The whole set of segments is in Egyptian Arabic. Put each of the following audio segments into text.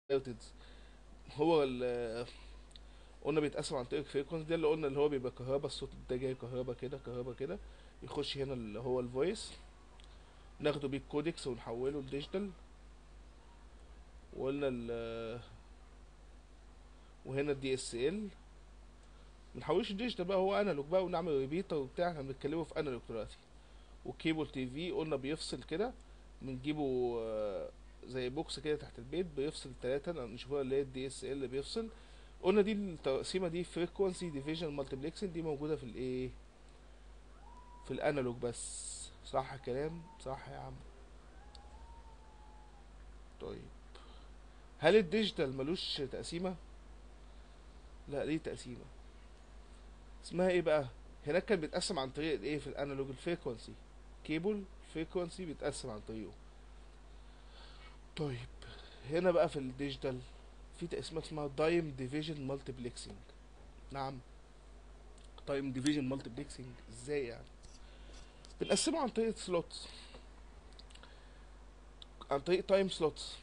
هيرتز هو ال قلنا بيتقسم عن طريق فريكونسي ده اللي قلنا اللي هو بيبقى كهربا الصوت ده جاي كهربا كده كهربا كده يخش هنا اللي هو الفويس ناخده بيه الكودكس ونحوله لديجيتال وقلنا ال وهنا الدي اس ال منحولش ديجيتال بقى هو انالوج بقى ونعمل ريبيتر وبتاع احنا بنتكلموا في انالوج دلوقتي وكيبل تي في قلنا بيفصل كده بنجيبه آه، زي بوكس كده تحت البيت بيفصل التلاتة نشوفوها اللي هي الدي اس ال اللي بيفصل قلنا دي التقسيمة دي فريكونسي ديفيجن مالتيبلكسنج دي موجودة في الايه في الانالوج بس صح الكلام صح يا عم طيب هل الديجيتال ملوش تقسيمة لا ليه تقسيمة اسمها ايه بقى هناك كان بيتقسم عن طريق الايه في الانالوج الفريكونسي كيبل فريكونسي بيتقسم عن طريقه طيب هنا بقى في الديجيتال في تقسيمة اسمها تايم ديفيجن مالتيبلكسنج نعم تايم ديفيجن مالتيبلكسنج ازاي يعني بنقسمه عن طريق سلوتس عن طريق تايم سلوتس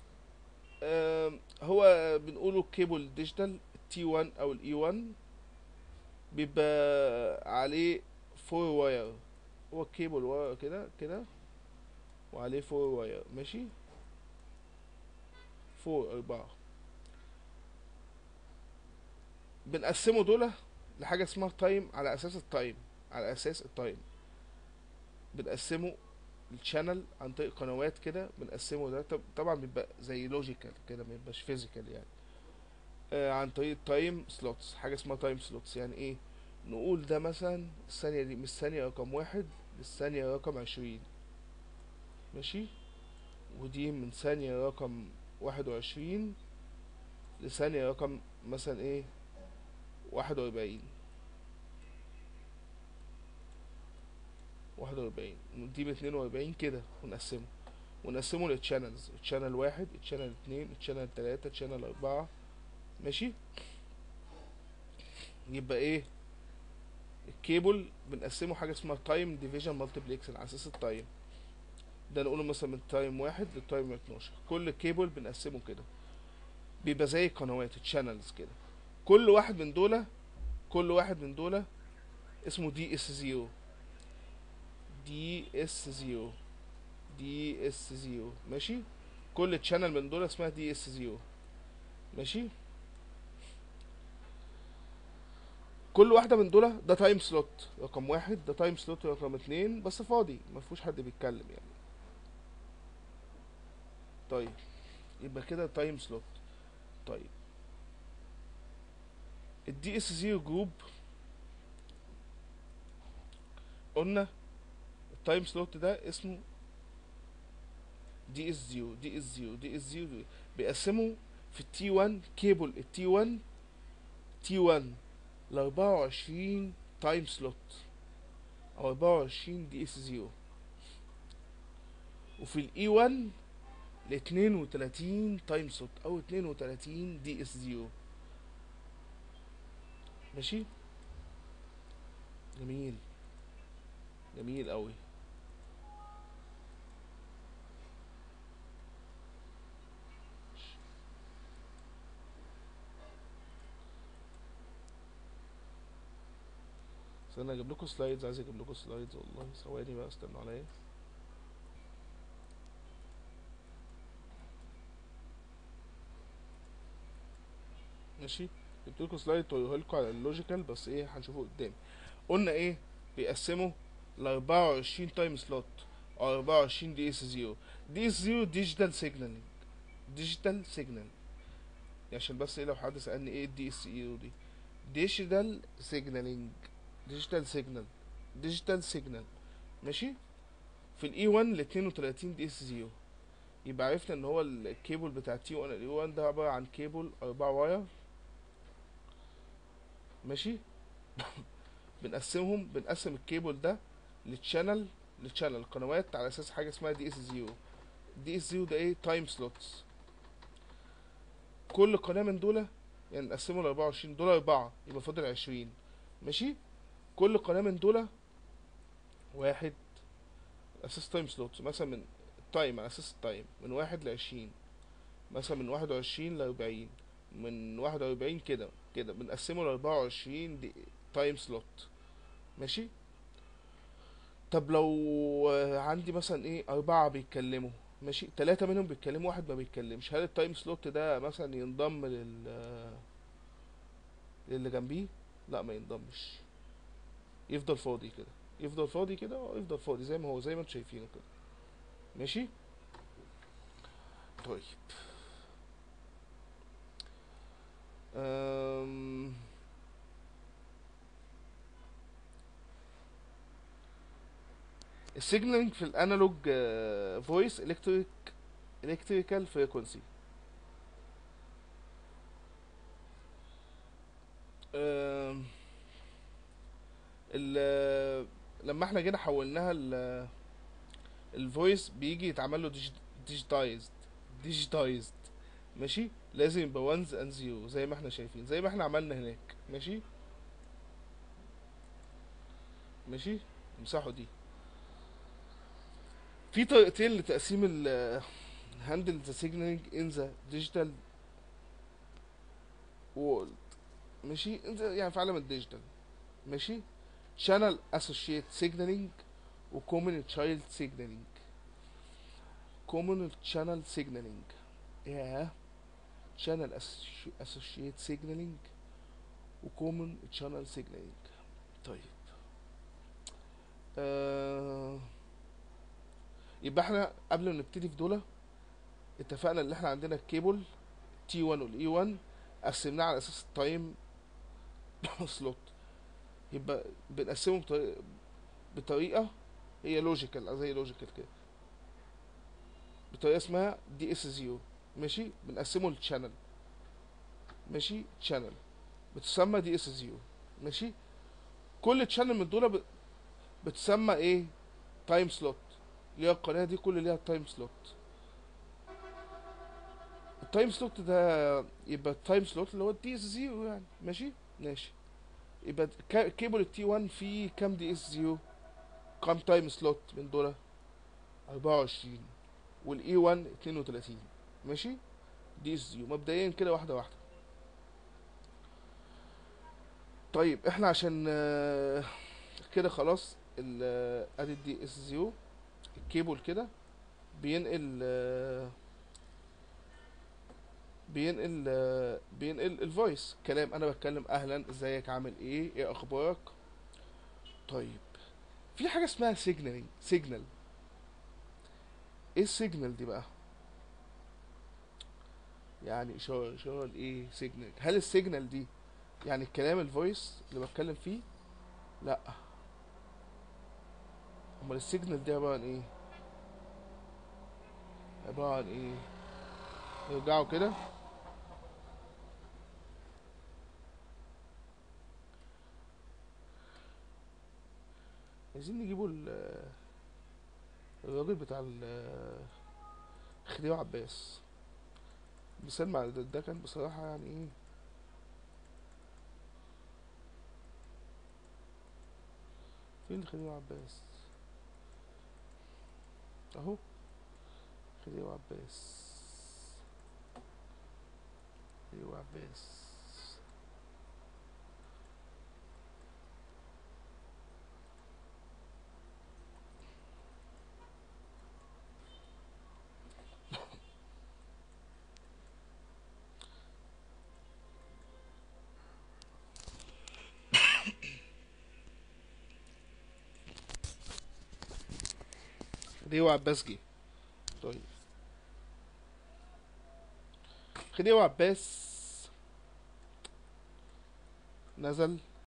هو بنقوله كيبل ديجيتال تي 1 او الاي 1 بيبقى عليه فور واير هو كيبل واير كده كده وعليه فور واير ماشي فور أربعة بنقسمه دول لحاجة اسمها تايم على أساس التايم على أساس التايم بنقسمه الشانل عن طريق قنوات كده بنقسمه ده طب- طبعا بيبقى زي لوجيكال كده ما بيبقاش فيزيكال يعني آه عن طريق تايم سلوتس حاجة اسمها تايم سلوتس يعني ايه نقول ده مثلا الثانية دي من الثانية رقم واحد للثانية رقم عشرين ماشي ودي من ثانية رقم واحد وعشرين لثانية رقم مثلا ايه واحد وأربعين واحد وأربعين دي باتنين وأربعين كده ونقسمه ونقسمه للتشانلز تشانل واحد تشانل اتنين تشانل تلاتة تشانل أربعة ماشي يبقى ايه الكيبل بنقسمه حاجة اسمها تايم ديفيجن مالتيبلكسن على أساس التايم ده نقوله مثلا من تايم واحد لتايم اتناشر كل كيبل بنقسمه كده بيبقى زي قنوات تشانلز كده كل واحد من دول كل واحد من دول اسمه دي اس زيرو دي اس زيرو دي اس زيرو ماشي كل تشانل من دول اسمها دي اس زيرو ماشي كل واحدة من دول ده تايم سلوت رقم واحد ده تايم سلوت رقم اتنين بس فاضي ما فيهوش حد بيتكلم يعني طيب يبقى كده تايم سلوت طيب الدي اس زيرو جروب قلنا التايم سلوت ده اسمه دي اس زيرو دي اس زيرو دي اس زيرو بيقسموا في التي 1 كيبل التي 1 تي 1 ل 24 تايم سلوت او 24 دي اس زيرو وفي الاي 1 ل 32 تايم سلوت او 32 دي اس زيرو ماشي جميل جميل قوي استنى اجيب لكم سلايدز عايز اجيب لكم سلايدز والله ثواني بقى استنوا عليا ماشي جبت لكم سلايد توريه لكم على اللوجيكال بس ايه هنشوفه قدام قلنا ايه بيقسموا ل 24 تايم سلوت او 24 دي اس 0 دي اس 0 ديجيتال سيجنالينج ديجيتال سيجنال عشان بس ايه لو حد سألني ايه الدي اس 0 دي ديجيتال سيجنالينج ديجيتال سيجنال ديجيتال سيجنال ماشي في الاي 1 ل 32 دي اس 0 يبقى عرفنا ان هو الكيبل بتاع تي 1 الاي 1 ده عبارة عن كيبل 4 واير ماشي بنقسمهم بنقسم الكيبل ده للشانل للشانل القنوات على اساس حاجه اسمها دي اس 0 دي اس 0 ده ايه تايم سلوتس كل قناه من دول يعني نقسمه ل 24 دول 4 يبقى فاضل 20 ماشي كل قناه من دول واحد اساس تايم سلوتس مثلا من التايم على اساس التايم من واحد لعشرين مثلا من واحد وعشرين لأربعين من واحد وأربعين كده كده بنقسمه لأربعة وعشرين دي تايم سلوت ماشي طب لو آه، عندي مثلا ايه أربعة بيتكلموا ماشي تلاتة منهم بيتكلموا واحد ما بيتكلمش هل التايم سلوت ده مثلا ينضم لل آه، للي جنبيه لا ما ينضمش يفضل فاضي كده يفضل فاضي كده اه يفضل فاضي زي ما هو زي ما انتم شايفينه كده ماشي طيب أم... السيجنالينج في الانالوج فويس الكتريك الكتريكال فريكونسي ال لما احنا جينا حولناها ال الفويس بيجي يتعمل له ديجيتايزد ديجيتايزد ماشي لازم يبقى وانز اند زيرو زي ما احنا شايفين زي ما احنا عملنا هناك ماشي ماشي امسحوا دي في طريقتين لتقسيم ال handle the signaling in the digital world ماشي in the- يعني في عالم الديجيتال ماشي channel associate signaling و common child signaling common channel signaling ياه channel associ- associate signaling و common channel signaling طيب آه يبقى احنا قبل ما نبتدي في دول اتفقنا ان احنا عندنا الكيبل تي 1 والاي 1 قسمناه على اساس التايم سلوت يبقى بنقسمهم بطريقة, بطريقة هي لوجيكال زي لوجيكال كده بطريقة اسمها دي اس زيرو ماشي بنقسمه للشانل ماشي شانل بتسمى دي اس زيرو ماشي كل تشانل من دول ب- بتسمى ايه تايم سلوت اللي هي القناة دي كل ليها تايم سلوت التايم سلوت ده يبقى التايم سلوت اللي هو الدي اس زيرو يعني ماشي ماشي يبقى كا- كيبل التي 1 فيه كام دي اس زيرو كام تايم سلوت من دول 24 والاي 1 32 ماشي دي اس زيرو مبدئيا كده واحده واحده طيب احنا عشان آه، كده خلاص ال- آه، ادي الدي اس زيرو الكيبل كده بينقل آه، بينقل آه، بينقل الفويس كلام انا بتكلم اهلا ازيك عامل ايه ايه اخبارك طيب في حاجه اسمها سيجنالينج سيجنال ايه السيجنال دي بقى يعني اشاره اشاره لايه سيجنال هل السيجنال دي يعني الكلام الفويس اللي بتكلم فيه لا امال السيجنال دي عباره عن ايه عباره عن ايه يرجعوا كده عايزين نجيبوا ال- الراجل بتاع ال- خديوي عباس مثال مع ده, ده كان بصراحة يعني ايه فين خديوي عباس اهو خديوي عباس خديوي عباس خديوي عباس جه طيب خديوي عباس نزل